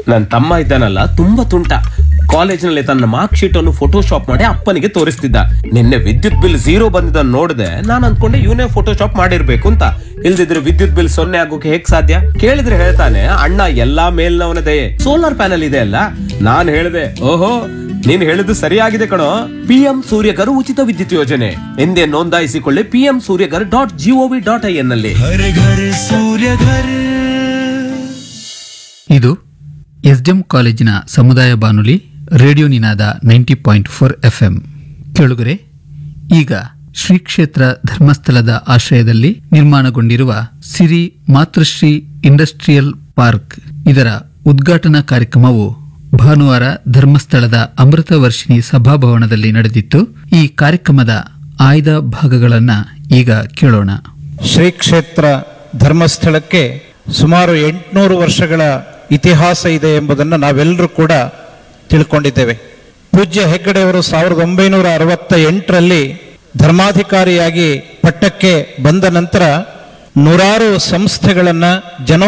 ನನ್ನ ತಮ್ಮ ಇದ್ದಾನಲ್ಲ ತುಂಬಾ ತುಂಟ ಕಾಲೇಜಿನಲ್ಲಿ ತನ್ನ ಮಾರ್ಕ್ ಶೀಟ್ ಅನ್ನು ಫೋಟೋಶಾಪ್ ಮಾಡಿ ಅಪ್ಪನಿಗೆ ತೋರಿಸ್ತಿದ್ದ ನಿನ್ನೆ ವಿದ್ಯುತ್ ಬಿಲ್ ಝೀರೋ ಬಂದಿದ್ದನ್ನು ನೋಡಿದೆ ನಾನು ಅನ್ಕೊಂಡೆ ಇವನೇ ಫೋಟೋಶಾಪ್ ಮಾಡಿರ್ಬೇಕು ಅಂತ ಇಲ್ದಿದ್ರೆ ವಿದ್ಯುತ್ ಬಿಲ್ ಸೊನ್ನೆ ಆಗೋಕೆ ಹೇಗ್ ಸಾಧ್ಯ ಕೇಳಿದ್ರೆ ಹೇಳ್ತಾನೆ ಅಣ್ಣ ಎಲ್ಲಾ ಮೇಲ್ನವನದೇ ಸೋಲಾರ್ ಪ್ಯಾನಲ್ ಇದೆ ಅಲ್ಲ ನಾನ್ ಹೇಳ್ದೆ ಓಹೋ ನೀನ್ ಹೇಳಿದ್ದು ಸರಿಯಾಗಿದೆ ಕಣೋ ಪಿಎಂ ಸೂರ್ಯಕರ್ ಉಚಿತ ವಿದ್ಯುತ್ ಯೋಜನೆ ಎಂದೇ ನೋಂದಾಯಿಸಿಕೊಳ್ಳಿ PM Surya Ghar dot GOV dot I N ನಲ್ಲಿ हर घर सूर्य घर ಇದು ಎಸ್ಡಿಎಂ ಕಾಲೇಜಿನ ಸಮುದಾಯ ಬಾನುಲಿ radio Ninada ninety point four F M ಕೇಳುಗರೆ ಈಗ ಶ್ರೀ ಕ್ಷೇತ್ರ ಧರ್ಮಸ್ಥಳದ ಆಶ್ರಯದಲ್ಲಿ ನಿರ್ಮಾಣಗೊಂಡಿರುವ ಸಿರಿ ಮಾತೃಶ್ರೀ ಇಂಡಸ್ಟ್ರಿಯಲ್ ಪಾರ್ಕ್ ಇದರ ಉದ್ಘಾಟನಾ ಕಾರ್ಯಕ್ರಮವು ಭಾನುವಾರ ಧರ್ಮಸ್ಥಳದ ಅಮೃತ ವರ್ಷಿಣಿ ಸಭಾಭವನದಲ್ಲಿ ನಡೆದಿತ್ತು ಈ ಕಾರ್ಯಕ್ರಮದ ಆಯ್ದ ಭಾಗಗಳನ್ನ ಈಗ ಕೇಳೋಣ ಶ್ರೀ ಕ್ಷೇತ್ರ ಧರ್ಮಸ್ಥಳಕ್ಕೆ ಸುಮಾರು ಎಂಟುನೂರು ವರ್ಷಗಳ ಇತಿಹಾಸ ಇದೆ ಎಂಬುದನ್ನು ನಾವೆಲ್ಲರೂ ಕೂಡ ತಿಳ್ಕೊಂಡಿದ್ದೇವೆ ಪೂಜ್ಯ ಹೆಗ್ಗಡೆಯವರು ಸಾವಿರದ ಒಂಬೈನೂರ ಅರವತ್ತ ಎಂಟರಲ್ಲಿ ಧರ್ಮಾಧಿಕಾರಿಯಾಗಿ ಪಟ್ಟಕ್ಕೆ ಬಂದ ನಂತರ ನೂರಾರು ಸಂಸ್ಥೆಗಳನ್ನು ಜನ